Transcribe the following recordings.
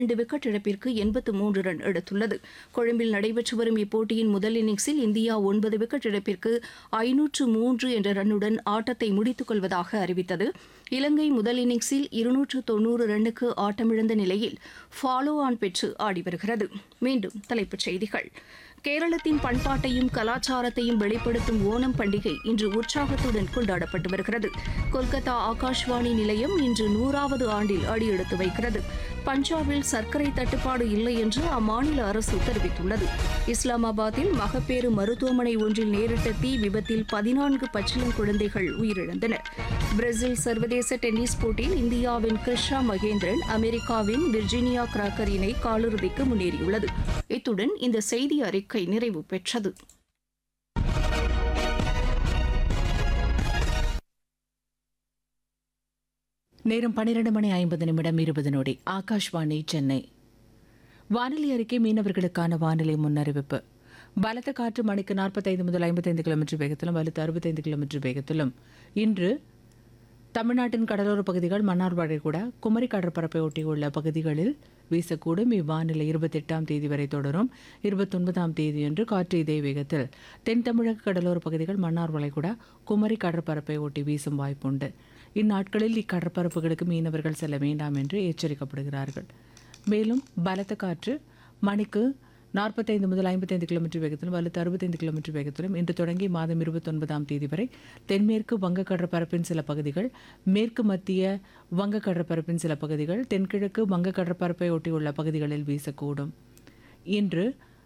இரண்டு விக்கெட் இழப்பிற்கு எண்பத்து மூன்று ரன் எடுத்துள்ளது கொழும்பில் நடைபெற்று வரும் இப்போட்டியின் முதல் இன்னிங்ஸில் இந்தியா ஒன்பது விக்கெட் இழப்பிற்கு ஐநூற்று மூன்று என்ற ரன்னுடன் ஆட்டத்தை முடித்துக் கொள்வதாக அறிவித்தது இலங்கை முதல் இன்னிங்ஸில் இருநூற்று தொன்னூறு ரன்னுக்கு ஆட்டமிழந்த நிலையில் ஃபாலோ ஆன் பெற்று ஆடி வருகிறது மீண்டும் தலைப்புச் செய்திகள் கேரளத்தின் பண்பாட்டையும் கலாச்சாரத்தையும் வெளிப்படுத்தும் ஓணம் பண்டிகை இன்று உற்சாகத்துடன் கொண்டாடப்பட்டு வருகிறது கொல்கத்தா ஆகாஷ்வாணி நிலையம் இன்று நூறாவது ஆண்டில் அடியெடுத்து வைக்கிறது பஞ்சாபில் சர்க்கரை தட்டுப்பாடு இல்லை என்று அம்மாநில அரசு தெரிவித்துள்ளது இஸ்லாமாபாத்தில் மகப்பேறு மருத்துவமனை ஒன்றில் நேரிட்ட தீ விபத்தில் பதினான்கு பச்சிளம் குழந்தைகள் உயிரிழந்தனர் பிரேசில் சர்வதேச டென்னிஸ் போட்டியில் இந்தியாவின் கிருஷ்ணா மகேந்திரன் அமெரிக்காவின் விர்ஜீனியா கிராக்கர் இணை காலிறுதிக்கு முன்னேறியுள்ளது இத்துடன் இந்த செய்தி அறிக்கை நிறைவு பெற்றது நேரம் பன்னிரண்டு மணி ஐம்பது நிமிடம் இருபது நொடி ஆகாஷ்வாணி சென்னை வானிலை அறிக்கை மீனவர்களுக்கான வானிலை முன்னறிவிப்பு பலத்த காற்று மணிக்கு நாற்பத்தைந்து முதல் ஐம்பத்தைந்து கிலோமீட்டர் வேகத்திலும் வலுத்து அறுபத்தைந்து கிலோமீட்டர் வேகத்திலும் இன்று தமிழ்நாட்டின் கடலோர பகுதிகள் மன்னார் வளைகுடா குமரி கடற்பரப்பை ஒட்டியுள்ள பகுதிகளில் வீசக்கூடும் இவ்வானிலை இருபத்தெட்டாம் தேதி வரை தொடரும் இருபத்தொன்பதாம் தேதியன்று காற்று இதே வேகத்தில் தென் தமிழக கடலோர பகுதிகள் மன்னார் வளைகுடா குமரி கடற்பரப்பை ஒட்டி வீசும் வாய்ப்புண்டு இந்நாட்களில் இக்கடற்பரப்புகளுக்கு மீனவர்கள் செல்ல வேண்டாம் என்று எச்சரிக்கப்படுகிறார்கள் மேலும் பலத்த காற்று மணிக்கு நாற்பத்தைந்து முதல் ஐம்பத்தைந்து கிலோமீட்டர் வேகத்திலும் வலுத்து அறுபத்தைந்து கிலோமீட்டர் வேகத்திலும் இன்று தொடங்கி மாதம் இருபத்தொன்பதாம் தேதி வரை தென்மேற்கு வங்க கடற்பரப்பின் சில பகுதிகள் மேற்கு மத்திய வங்க கடற்பரப்பின் சில பகுதிகள் தென்கிழக்கு வங்க கடற்பரப்பை ஒட்டியுள்ள பகுதிகளில் வீசக்கூடும் இன்று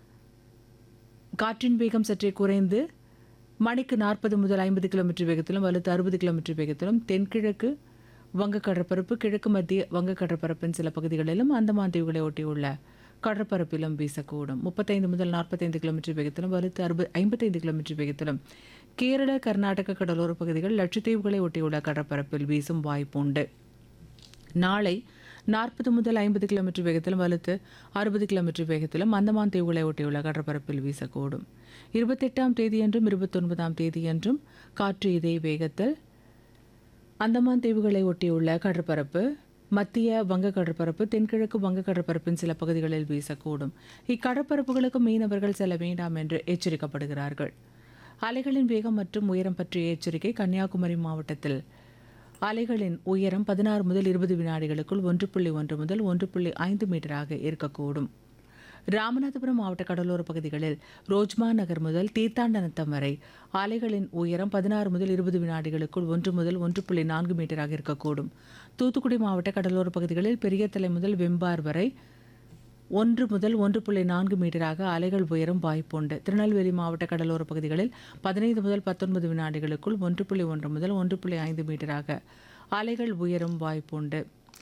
காற்றின் வேகம் சற்றே குறைந்து மணிக்கு நாற்பது முதல் ஐம்பது கிலோமீட்டர் வேகத்திலும் வலுத்து அறுபது கிலோமீட்டர் வேகத்திலும் தென்கிழக்கு வங்க கடற்பரப்பு கிழக்கு மத்திய வங்க கடற்பரப்பின் சில பகுதிகளிலும் அந்தமான் தீவுகளை ஒட்டியுள்ள கடற்பரப்பிலும் வீசக்கூடும் முப்பத்தைந்து முதல் நாற்பத்தைந்து கிலோமீட்டர் வேகத்திலும் வலுத்து அறுபது ஐம்பத்தைந்து கிலோமீட்டர் வேகத்திலும் கேரள கர்நாடக கடலோர பகுதிகள் லட்சத்தீவுகளை ஒட்டியுள்ள கடற்பரப்பில் வீசும் வாய்ப்புண்டு நாளை நாற்பது முதல் ஐம்பது கிலோமீட்டர் வேகத்திலும் வலுத்து அறுபது கிலோமீட்டர் வேகத்திலும் அந்தமான் தீவுகளை ஒட்டியுள்ள கடற்பரப்பில் வீசக்கூடும் இருபத்தெட்டாம் தேதியன்றும் இருபத்தொன்பதாம் தேதியன்றும் காற்று இதே வேகத்தில் அந்தமான் தீவுகளை ஒட்டியுள்ள கடற்பரப்பு மத்திய வங்க கடற்பரப்பு தென்கிழக்கு வங்க கடற்பரப்பின் சில பகுதிகளில் வீசக்கூடும் இக்கடற்பரப்புகளுக்கு மீனவர்கள் செல்ல வேண்டாம் என்று எச்சரிக்கப்படுகிறார்கள் அலைகளின் வேகம் மற்றும் உயரம் பற்றிய எச்சரிக்கை கன்னியாகுமரி மாவட்டத்தில் அலைகளின் உயரம் பதினாறு முதல் இருபது வினாடிகளுக்குள் ஒன்று புள்ளி ஒன்று முதல் ஒன்று புள்ளி ஐந்து மீட்டராக இருக்கக்கூடும் ராமநாதபுரம் மாவட்ட கடலோர பகுதிகளில் ரோஜ்மா நகர் முதல் தீர்த்தாண்டனத்தம் வரை அலைகளின் உயரம் பதினாறு முதல் இருபது வினாடிகளுக்குள் ஒன்று முதல் ஒன்று புள்ளி நான்கு மீட்டராக இருக்கக்கூடும் தூத்துக்குடி மாவட்ட கடலோர பகுதிகளில் பெரியத்தலை முதல் வெம்பார் வரை ஒன்று முதல் ஒன்று புள்ளி நான்கு மீட்டராக அலைகள் உயரும் வாய்ப்புண்டு திருநெல்வேலி மாவட்ட கடலோர பகுதிகளில் பதினைந்து முதல் பத்தொன்பது வினாடிகளுக்குள் ஒன்று புள்ளி ஒன்று முதல் ஒன்று புள்ளி ஐந்து மீட்டராக அலைகள் உயரும் வாய்ப்புண்டு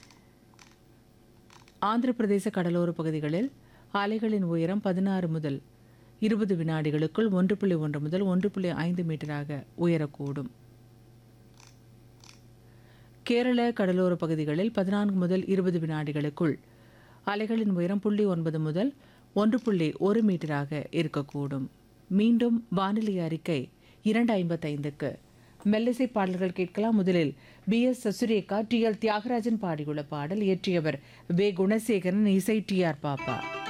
ஆந்திர பிரதேச கடலோர பகுதிகளில் அலைகளின் உயரம் பதினாறு முதல் இருபது வினாடிகளுக்குள் ஒன்று புள்ளி ஒன்று முதல் ஒன்று புள்ளி ஐந்து மீட்டராக உயரக்கூடும் கேரள கடலோர பகுதிகளில் பதினான்கு முதல் இருபது வினாடிகளுக்குள் அலைகளின் உயரம் புள்ளி ஒன்பது முதல் ஒன்று புள்ளி ஒரு மீட்டராக இருக்கக்கூடும் மீண்டும் வானிலை அறிக்கை இரண்டு ஐம்பத்தைந்துக்கு மெல்லிசை பாடல்கள் கேட்கலாம் முதலில் P S Sasirekha T L Thyagarajan பாடியுள்ள பாடல் இயற்றியவர் வே குணசேகரன் இசை டி ஆர் பாப்பா